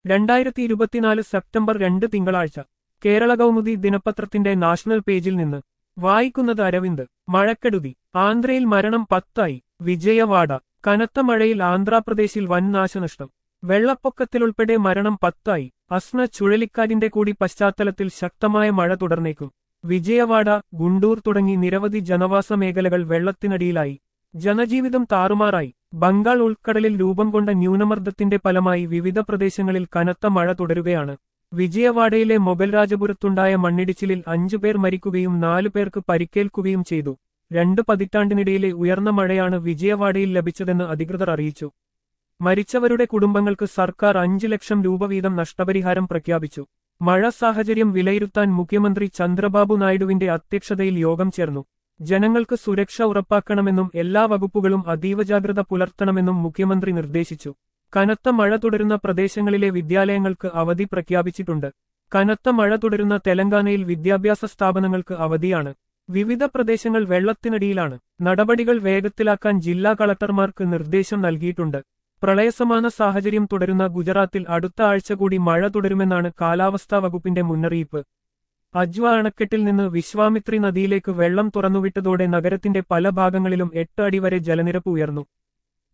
രണ്ടായിരത്തി ഇരുപത്തിനാല് സെപ്റ്റംബർ രണ്ട് തിങ്കളാഴ്ച കേരള കൗമുദി ദിനപത്രത്തിന്റെ നാഷണൽ പേജിൽ നിന്ന് വായിക്കുന്നത് അരവിന്ദ് മഴക്കെടുതി ആന്ധ്രയിൽ മരണം പത്തായി വിജയവാഡ കനത്ത മഴയിൽ ആന്ധ്രാപ്രദേശിൽ വൻ നാശനഷ്ടം വെള്ളപ്പൊക്കത്തിലുൾപ്പെടെ മരണം പത്തായി അസ്ന ചുഴലിക്കാറ്റിന്റെ കൂടി പശ്ചാത്തലത്തിൽ ശക്തമായ മഴ തുടർന്നേക്കും വിജയവാഡ ഗുണ്ടൂർ തുടങ്ങി നിരവധി ജനവാസ മേഖലകൾ വെള്ളത്തിനടിയിലായി ജനജീവിതം താറുമാറായി ബംഗാൾ ഉൾക്കടലിൽ രൂപം കൊണ്ട ന്യൂനമർദ്ദത്തിന്റെ ഫലമായി വിവിധ പ്രദേശങ്ങളിൽ കനത്ത മഴ തുടരുകയാണ് വിജയവാഡയിലെ മൊബൈൽ രാജപുരത്തുണ്ടായ മണ്ണിടിച്ചിലിൽ അഞ്ചുപേർ മരിക്കുകയും നാലുപേർക്ക് പരിക്കേൽക്കുകയും ചെയ്തു രണ്ട് പതിറ്റാണ്ടിനിടയിലെ ഉയർന്ന മഴയാണ് വിജയവാഡയിൽ ലഭിച്ചതെന്ന് അധികൃതർ അറിയിച്ചു മരിച്ചവരുടെ കുടുംബങ്ങൾക്ക് സർക്കാർ അഞ്ച് ലക്ഷം രൂപ വീതം നഷ്ടപരിഹാരം പ്രഖ്യാപിച്ചു മഴ സാഹചര്യം വിലയിരുത്താൻ മുഖ്യമന്ത്രി ചന്ദ്രബാബു നായിഡുവിന്റെ അധ്യക്ഷതയിൽ യോഗം ചേർന്നു ജനങ്ങൾക്ക് സുരക്ഷ ഉറപ്പാക്കണമെന്നും എല്ലാ വകുപ്പുകളും അതീവ ജാഗ്രത പുലർത്തണമെന്നും മുഖ്യമന്ത്രി നിർദ്ദേശിച്ചു കനത്ത മഴ തുടരുന്ന പ്രദേശങ്ങളിലെ വിദ്യാലയങ്ങൾക്ക് അവധി പ്രഖ്യാപിച്ചിട്ടുണ്ട് കനത്ത മഴ തുടരുന്ന തെലങ്കാനയിൽ വിദ്യാഭ്യാസ സ്ഥാപനങ്ങൾക്ക് അവധിയാണ് വിവിധ പ്രദേശങ്ങൾ വെള്ളത്തിനടിയിലാണ് നടപടികൾ വേഗത്തിലാക്കാൻ ജില്ലാ കളക്ടർമാർക്ക് നിർദ്ദേശം നൽകിയിട്ടുണ്ട് പ്രളയസമാന സാഹചര്യം തുടരുന്ന ഗുജറാത്തിൽ അടുത്ത ആഴ്ച കൂടി മഴ തുടരുമെന്നാണ് കാലാവസ്ഥാ വകുപ്പിന്റെ മുന്നറിയിപ്പ് അജ്വ അണക്കെട്ടിൽ നിന്ന് വിശ്വാമിത്രി നദിയിലേക്ക് വെള്ളം തുറന്നുവിട്ടതോടെ നഗരത്തിന്റെ പല ഭാഗങ്ങളിലും എട്ട് അടി വരെ ജലനിരപ്പ് ഉയർന്നു